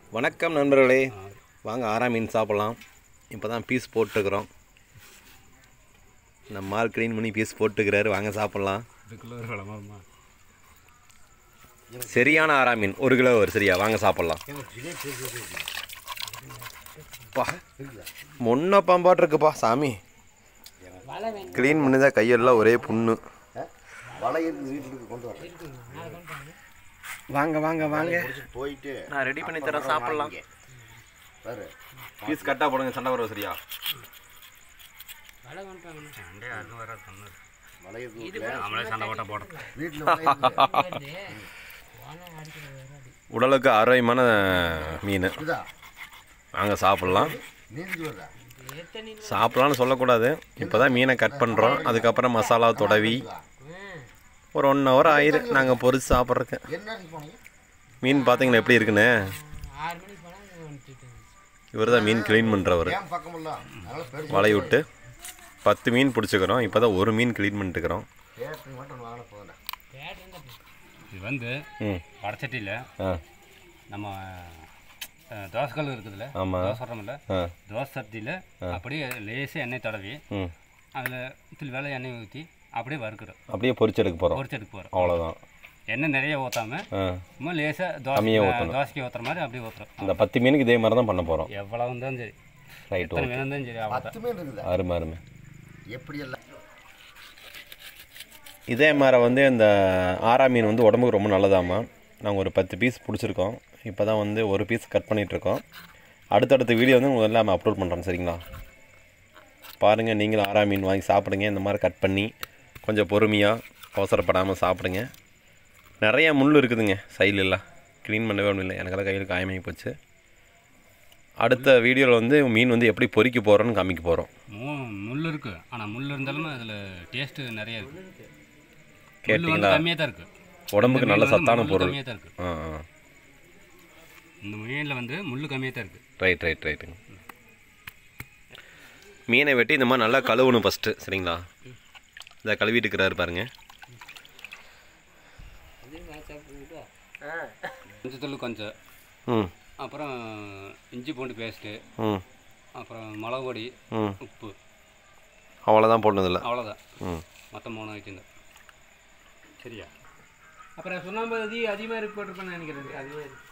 வணக்கம் நண்பர்களே வாங்க ஆறாம் மீன் சாப்பிட்லாம் இப்போ தான் பீஸ் போட்டுருக்குறோம் நம்ம ஆள் க்ளீன் பண்ணி பீஸ் போட்டுக்கிறாரு வாங்க சாப்பிட்லாம் இதுக்குள்ள ஒரு விளம்பரமா சரியான ஆறாம் மீன் ஒரு கிலோ ஒரு சரியா வாங்க சாப்பிட்லாம் பா முன்ன பாம்பாட்டு இருக்குப்பா சாமி க்ளீன் பண்ணிதான் கையெல்லாம் ஒரே புண்ணு வலை இருந்து வீட்டுக்கு கொண்டு வரேன் வாங்க வாங்க வாங்க முடிச்சுட்டு போயிட்டு நான் ரெடி பண்ணி தரேன் சாப்பிட்லாம் பாரு பீஸ் கட்டாக போடுங்க சண்டை வரும் சரியா சண்டே அது வர சொன்னது வலை இருந்து நம்மளே சண்டை போட்டா போட்டோம் வீட்டில் உடலுக்கு ஆரோக்கியமான மீன் இதா வாங்க சாப்பிட்லாம் நீந்தி வருதா சாப்பிட்லான்னு சொல்லக்கூடாது இப்போ தான் மீனை கட் பண்ணுறோம் அதுக்கப்புறம் மசாலா தொடவி ஒரு ஒன் ஹவர் ஆயிரு நாங்கள் பொரிச்சு சாப்பிட்றதுக்கு என்ன போனீங்க மீன் பார்த்தீங்கன்னா எப்படி இருக்குன்னு இவர் தான் மீன் க்ளீன் பண்ணுறவர் ஏன் பக்கமில்ல அதனால பெருசு வலையை விட்டு பத்து மீன் பிடிச்சிக்கிறோம் இப்போ தான் ஒரு மீன் க்ளீன் பண்ணிட்டுக்கிறோம் கேட்டு மட்டும் வாங்கின போதும் இது வந்து ம் வடச்சட்டியில் ஆ நம்ம அஹ், தோசைக்கல் இருக்குதுல்ல ஆமாம் தோசை சொல்கிறோம்ல ஆ தோசை சட்டியில் அப்படியே லேசாக எண்ணெய் தடவி ம் அதில் தில் வேலை எண்ணெய் ஊற்றி அப்படியே வறுக்கிறோம் அப்படியே பொரிச்சு எடுக்க போகிறோம் பொரிச்செடுக்க போகிறோம் அவ்வளோதான் எண்ணெய் நிறைய ஊற்றாம ஆ சும்மா லேசாக கம்மியா தோசை ஊத்தணும். தோசைக்கு ஊற்றுற மாதிரி அப்படியே ஊற்றுறோம் இந்த பத்து மீனுக்கு இதே மாதிரி தான் பண்ண போகிறோம் எவ்வளோ இருந்தாலும் சரி ரைட் எத்தனை ஓகே வேணும் இருந்தாலும் சரி அவ்வளோ பத்து மீன் இருக்குதா அருமை அருமை எப்படி எல்லாம் இதே மாதிரி வந்து இந்த ஆரா மீன் வந்து உடம்புக்கு ரொம்ப நல்லதாம்மா நாங்கள் ஒரு பத்து பீஸ் பிடிச்சிருக்கோம் இப்போ தான் வந்து ஒரு பீஸ் கட் பண்ணிகிட்ருக்கோம் அடுத்தடுத்த வீடியோ வந்து உங்களுக்கு எல்லாம் அப்லோட் பண்ணுறோம் சரிங்களா பாருங்கள் நீங்களும் ஆரா மீன் வாங்கி சாப்பிடுங்க இந்த மாதிரி கட் பண்ணி கொஞ்சம் பொறுமையாக அவசரப்படாமல் சாப்பிடுங்க நிறைய முள் இருக்குதுங்க சைடுல எல்லாம் க்ளீன் பண்ணவே ஒன்றும் இல்லை எனக்கெல்லாம் கையில் காயமாகி போச்சு அடுத்த வீடியோவில் வந்து மீன் வந்து எப்படி பொரிக்க போகிறோன்னு காமிக்க போகிறோம் மூ முள் இருக்குது ஆனால் முள் இருந்தாலும் அதில் டேஸ்ட்டு நிறைய இருக்குது முள் வந்து கேட்டிங்களா கம்மியாக தான் இருக்குது உடம்புக்கு நல்ல சத்தான பொருள் கம்மியாக தான் இருக்குது ஆ ஆ இந்த மீனில் வந்து முள் கம்மியாக தான் இருக்குது ரைட் ரைட் ரைட்டுங்க மீனை வெட்டி இந்த மாதிரி நல்லா கழுவணும் ஃபஸ்ட்டு சரிங்களா இதை கழுவிட்டு இருக்கிறாரு பாருங்க மஞ்சத்தூள் கொஞ்சம் ம் அப்புறம் இஞ்சி பூண்டு பேஸ்ட்டு ம் அப்புறம் மிளகு பொடி ம் உப்பு அவ்வளோதான் போட்டதில்ல அவ்வளோதான் ம் மொத்த மூணு வச்சுருந்தேன் சரியா அப்புறம் சுண்ணாம்பு அதி அதிகமாக இருக்கு போட்டிருப்பேன்னு நினைக்கிறேன் அதிகமாக இருக்கு